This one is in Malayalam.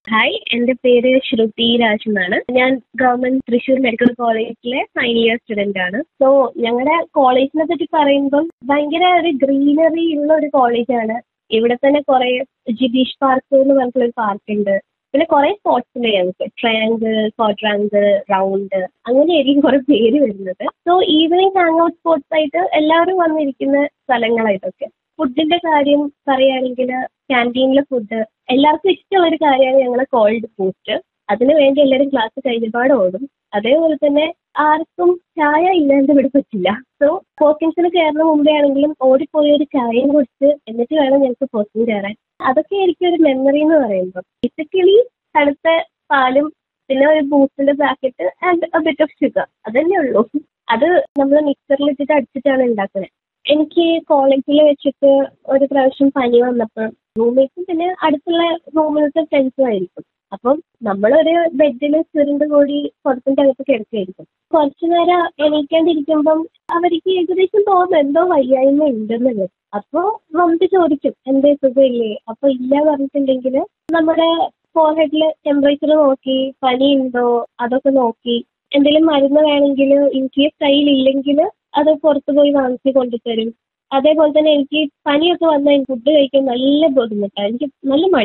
ഹായ് എൻ്റെ പേര് ശ്രുതി രാജ് എന്നാണ് ഞാൻ ഗവൺമെന്റ് തൃശ്ശൂർ മെഡിക്കൽ കോളേജിലെ ഫൈനൽ ഇയർ സ്റ്റുഡൻ്റ് ആണ് സോ ഞങ്ങളുടെ കോളേജിനെ പറ്റി പറയുമ്പം ഭയങ്കര ഒരു ഗ്രീനറി ഉള്ള ഒരു കോളേജാണ് ഇവിടെ തന്നെ കുറേ ജിബീഷ് പാർക്ക് എന്ന് പറഞ്ഞിട്ടുള്ള ഒരു പാർക്ക് ഉണ്ട് പിന്നെ കുറേ സ്പോർട്സ് ഉണ്ട് ഞങ്ങൾക്ക് ട്രയാങ്കിൾ ക്വാഡ്രാങ്കിൾ റൗണ്ട് അങ്ങനെയായിരിക്കും കുറേ പേര് വരുന്നത് so evening hang out spots ആയിട്ട് എല്ലാവരും വന്നിരിക്കുന്ന സ്ഥലങ്ങളായിട്ടൊക്കെ ഫുഡിന്റെ കാര്യം പറയുകയാണെങ്കിൽ ക്യാൻറ്റീനിലെ ഫുഡ് എല്ലാവർക്കും ഇഷ്ടമുള്ള ഒരു കാര്യമാണ് ഞങ്ങളെ കോൾഡ് ബൂസ്റ്റ് അതിന് വേണ്ടി എല്ലാവരും ക്ലാസ് കഴിഞ്ഞപാട് ഓടും അതേപോലെ തന്നെ ആർക്കും ചായ ഇല്ലാണ്ട് ഇവിടെ പറ്റില്ല സോ പോർക്കിൻസിന് കയറുന്ന മുമ്പേ ആണെങ്കിലും ഓടിപ്പോയി ഒരു ചായയും കുടിച്ച് എന്നിട്ട് വേണം ഞങ്ങൾക്ക് പോസ്റ്റിന് കയറാൻ അതൊക്കെ ആയിരിക്കും ഒരു മെമ്മറി എന്ന് പറയുമ്പോൾ ബേസിക്കലി തണുത്ത പാലും പിന്നെ ഒരു ബൂസ്റ്റിന്റെ packet and a bit of sugar അതന്നെ ഉള്ളൂ അത് നമ്മൾ മിക്സറിൽ ഇട്ടിട്ട് അടിച്ചിട്ടാണ് ഉണ്ടാക്കുന്നത് എനിക്ക് കോളേജിൽ വെച്ചിട്ട് ഒരു പ്രാവശ്യം പനി വന്നപ്പോൾ റൂംമേറ്റ്സും പിന്നെ അടുത്തുള്ള റൂമിലത്തെ ഫ്രണ്ട്സും ആയിരിക്കും അപ്പം നമ്മളൊരു ബെഡിൽ ചുരുണ്ട് കൂടി പുറത്തിൻ്റെ അകത്ത് കിടക്കുകയായിരിക്കും കുറച്ചു നേരം എണീക്കാണ്ടിരിക്കുമ്പം അവർക്ക് ഏകദേശം തോന്നും എന്തോ വയ്യായ്മ ഉണ്ടെന്നുള്ളത് അപ്പോൾ വന്നിട്ട് ചോദിക്കും എന്തേ സുഖമില്ലേ അപ്പോൾ ഇല്ല പറഞ്ഞിട്ടുണ്ടെങ്കിൽ നമ്മുടെ ഫോർഹെഡിൽ ടെമ്പറേച്ചർ നോക്കി പനി ഉണ്ടോ അതൊക്കെ നോക്കി എന്തെങ്കിലും മരുന്ന് വേണമെങ്കിൽ ഇൻ കേസ് കയ്യിലില്ലെങ്കിൽ അത് പുറത്ത് പോയി വാങ്ങിച്ച് കൊണ്ടുതരും അതേപോലെ തന്നെ എനിക്ക് പനിയൊക്കെ വന്നാൽ ഫുഡ് കഴിക്കാൻ നല്ല ബുദ്ധിമുട്ടാണ് എനിക്ക് നല്ല മടി